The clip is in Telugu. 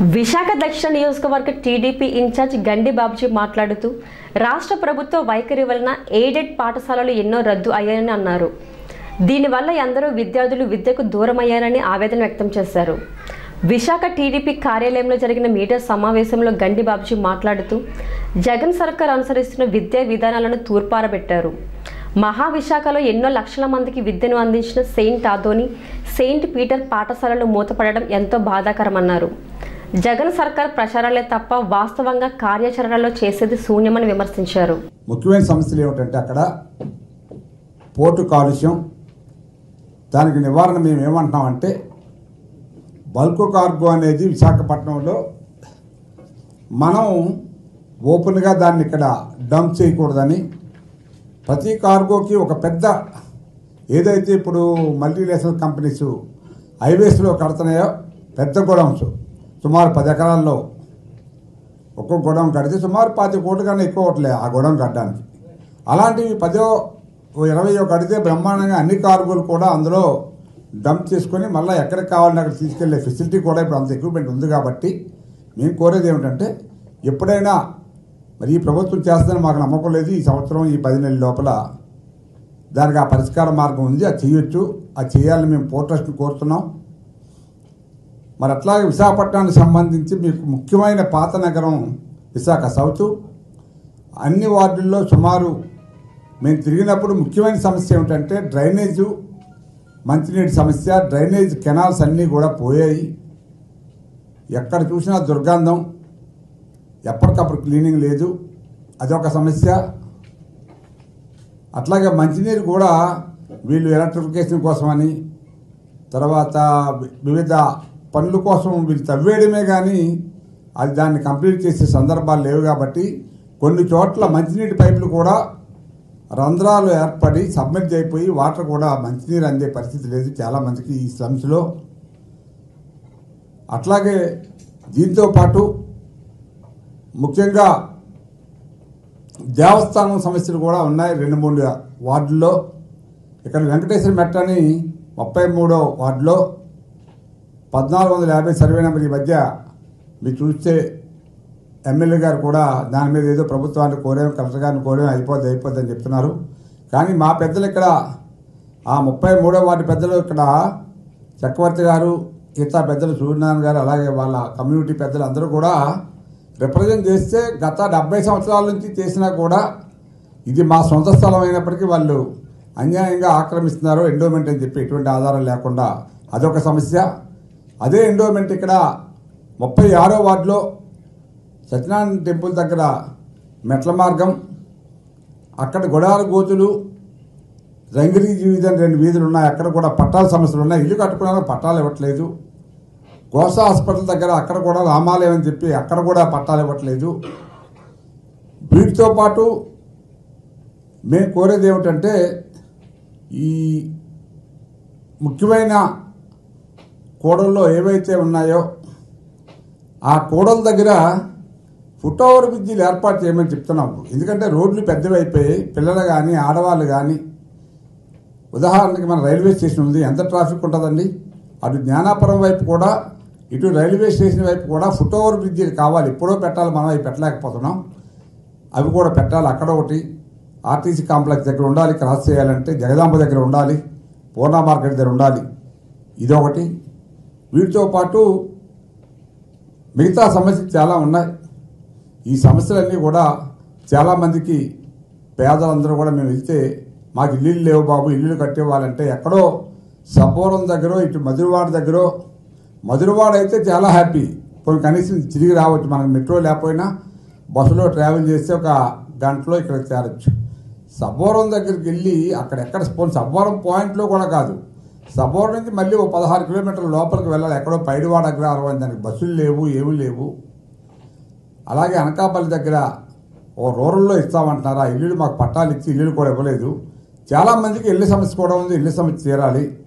విశాఖ దక్షిణ నియోజకవర్గ టీడీపీ ఇన్ఛార్జ్ గండి బాబుజీ మాట్లాడుతూ రాష్ట్ర ప్రభుత్వ వైఖరి వలన ఎయిడెడ్ పాఠశాలలు ఎన్నో రద్దు అయ్యాయని అన్నారు దీనివల్ల ఎందరో విద్యార్థులు విద్యకు దూరమయ్యారని ఆవేదన వ్యక్తం చేశారు విశాఖ టీడీపీ కార్యాలయంలో జరిగిన మీడియా సమావేశంలో గండి బాబుజీ మాట్లాడుతూ జగన్ సర్కార్ అనుసరిస్తున్న విద్యా విధానాలను తూర్పారబెట్టారు మహావిశాఖలో ఎన్నో లక్షల మందికి విద్యను అందించిన సెయింట్ ఆదోని సెయింట్ పీటర్ పాఠశాలలు మూతపడడం ఎంతో బాధాకరమన్నారు జగన్ సర్కార్ ప్రచారాలే తప్ప వాస్తవంగా కార్యాచరణలో చేసేది శూన్యమని విమర్శించారు ముఖ్యమైన సమస్యలు ఏమిటంటే అక్కడ పోర్టు కాలుష్యం దానికి నివారణ మేము ఏమంటున్నామంటే బల్క్ కార్గో అనేది విశాఖపట్నంలో మనం ఓపెన్గా దాన్ని ఇక్కడ డంప్ చేయకూడదని ప్రతి కార్గోకి ఒక పెద్ద ఏదైతే ఇప్పుడు మల్టీనేషనల్ కంపెనీస్ హైవేస్లో కడుతున్నాయో పెద్ద గొడౌన్స్ సుమారు పది ఎకరాల్లో ఒక్కొక్క గొడవం కడితే సుమారు పాతి కోట్ల కన్నా ఎక్కువ అవట్లే ఆ గొడవం కట్టడానికి అలాంటివి పదో ఓ ఇరవయో కడితే బ్రహ్మాండంగా అన్ని కార్గోలు కూడా అందులో డంప్ చేసుకొని మళ్ళీ ఎక్కడికి కావాలని అక్కడ తీసుకెళ్లే ఫెసిలిటీ కూడా ఇప్పుడు అంత ఎక్విప్మెంట్ ఉంది కాబట్టి మేము కోరేది ఏమిటంటే ఎప్పుడైనా మరి ఈ ప్రభుత్వం చేస్తుందని మాకు నమ్మకం లేదు ఈ సంవత్సరం ఈ పది నెలల లోపల దానికి ఆ పరిష్కార మార్గం ఉంది అది చేయొచ్చు అది చేయాలని మేము పోర్ట్ ట్రస్ట్ని కోరుతున్నాం మరి అట్లాగే విశాఖపట్నానికి సంబంధించి మీకు ముఖ్యమైన పాత నగరం విశాఖ సౌత్ అన్ని వార్డుల్లో సుమారు మేము తిరిగినప్పుడు ముఖ్యమైన సమస్య ఏమిటంటే డ్రైనేజు మంచినీటి సమస్య డ్రైనేజ్ కెనాల్స్ అన్నీ కూడా పోయాయి ఎక్కడ చూసినా దుర్గంధం ఎప్పటికప్పుడు క్లీనింగ్ లేదు అదొక సమస్య అట్లాగే మంచినీరు కూడా వీళ్ళు ఎలక్ట్రిఫికేషన్ కోసమని తర్వాత వి- వివిధ పనుల కోసం వీళ్ళు తవ్వేయడమే కానీ అది దాన్ని కంప్లీట్ చేసే సందర్భాలు లేవు కాబట్టి కొన్ని చోట్ల మంచినీటి పైపులు కూడా రంధ్రాలు ఏర్పడి సబ్మిట్ అయిపోయి వాటర్ కూడా మంచినీరు అందే పరిస్థితి లేదు చాలా మందికి ఈ స్లమ్స్లో అట్లాగే దీంతో పాటు ముఖ్యంగా దేవస్థానం సమస్యలు కూడా ఉన్నాయి రెండు మూడు వార్డుల్లో ఇక్కడ వెంకటేశ్వర మెట్ట అని ముప్పై మూడో వార్డులో పద్నాలుగు వందల యాభై సర్వే నెంబర్ ఈ మధ్య మీరు చూస్తే ఎమ్మెల్యే గారు కూడా దాని మీద ఏదో ప్రభుత్వాన్ని కోరాం కలెక్టర్ గారిని కోరాం అయిపోద్ది అయిపోద్ది అని చెప్తున్నారు కానీ మా పెద్దలు ఇక్కడ ఆ ముప్పై మూడో వార్డు పెద్దలు ఇక్కడ చక్రవర్తి గారు ఇతర పెద్దలు సూర్యనారాయణ గారు అలాగే వాళ్ళ కమ్యూనిటీ పెద్దలు అందరూ కూడా రిప్రజెంట్ చేస్తే గత డెబ్బై సంవత్సరాల నుంచి చేసినా కూడా ఇది మా సొంత స్థలం అయినప్పటికీ వాళ్ళు అన్యాయంగా ఆక్రమిస్తున్నారు ఎండోమెంట్ అని చెప్పి ఎటువంటి ఆధారం లేకుండా అదొక సమస్య అదే ఎండోమెంట్ ఇక్కడ ముప్పై ఆరో వార్డులో సత్యనారాయణ టెంపుల్ దగ్గర మెట్ల మార్గం అక్కడ గొడాల గోతులు రంగిరి జీవితం రెండు వీధులు ఉన్నాయి అక్కడ కూడా పట్టాల సమస్యలు ఉన్నాయి ఇల్లు కట్టుకున్నా పట్టాలు ఇవ్వట్లేదు గోసా హాస్పిటల్ దగ్గర అక్కడ కూడా రామాలయం అని చెప్పి అక్కడ కూడా పట్టాలు ఇవ్వట్లేదు వీటితో పాటు మేము కోరేది ఏమిటంటే ఈ ముఖ్యమైన కూడల్లో ఏవైతే ఉన్నాయో ఆ కూడల దగ్గర ఫుట్ ఓవర్ బ్రిడ్జిలు ఏర్పాటు చేయమని చెప్తున్నాం ఎందుకంటే రోడ్లు పెద్దవైపోయి పిల్లలు కానీ ఆడవాళ్ళు కానీ ఉదాహరణకి మన రైల్వే స్టేషన్ ఉంది ఎంత ట్రాఫిక్ ఉంటుందండి అటు జ్ఞానాపురం వైపు కూడా ఇటు రైల్వే స్టేషన్ వైపు కూడా ఫుట్ ఓవర్ బ్రిడ్జీలు కావాలి ఎప్పుడో పెట్టాలి మనం అవి పెట్టలేకపోతున్నాం అవి కూడా పెట్టాలి అక్కడ ఒకటి ఆర్టీసీ కాంప్లెక్స్ దగ్గర ఉండాలి క్రాస్ చేయాలంటే జగదాంబ దగ్గర ఉండాలి పూర్ణ మార్కెట్ దగ్గర ఉండాలి ఇదొకటి వీటితో పాటు మిగతా సమస్యలు చాలా ఉన్నాయి ఈ సమస్యలన్నీ కూడా చాలామందికి పేదలందరూ కూడా మేము వెళ్తే మాకు ఇల్లు లేవు బాబు ఇల్లు కట్టేవాళ్ళంటే ఎక్కడో సబ్బోరం దగ్గర ఇటు మధురవాడ దగ్గర మధురవాడ అయితే చాలా హ్యాపీ పోనీ కనీసం తిరిగి రావచ్చు మనకు మెట్రో లేకపోయినా బస్సులో ట్రావెల్ చేస్తే ఒక గంటలో ఇక్కడ చేరొచ్చు సబ్బోరం దగ్గరికి వెళ్ళి అక్కడ ఎక్కడ పోనీ సబ్బోరం పాయింట్లో కూడా కాదు సబ్బోరం నుంచి మళ్ళీ ఓ పదహారు కిలోమీటర్ల లోపలికి వెళ్ళాలి ఎక్కడో పైడివాడ అగ్రహారం అని దానికి బస్సులు లేవు ఏమీ లేవు అలాగే అనకాపల్లి దగ్గర ఓ రూరల్లో ఇస్తామంటున్నారు ఆ ఇల్లులు మాకు పట్టాలు ఇచ్చి ఇల్లులు కూడా ఇవ్వలేదు చాలా మందికి ఇల్లు సమస్య కూడా ఉంది ఇల్లు సమస్య తీరాలి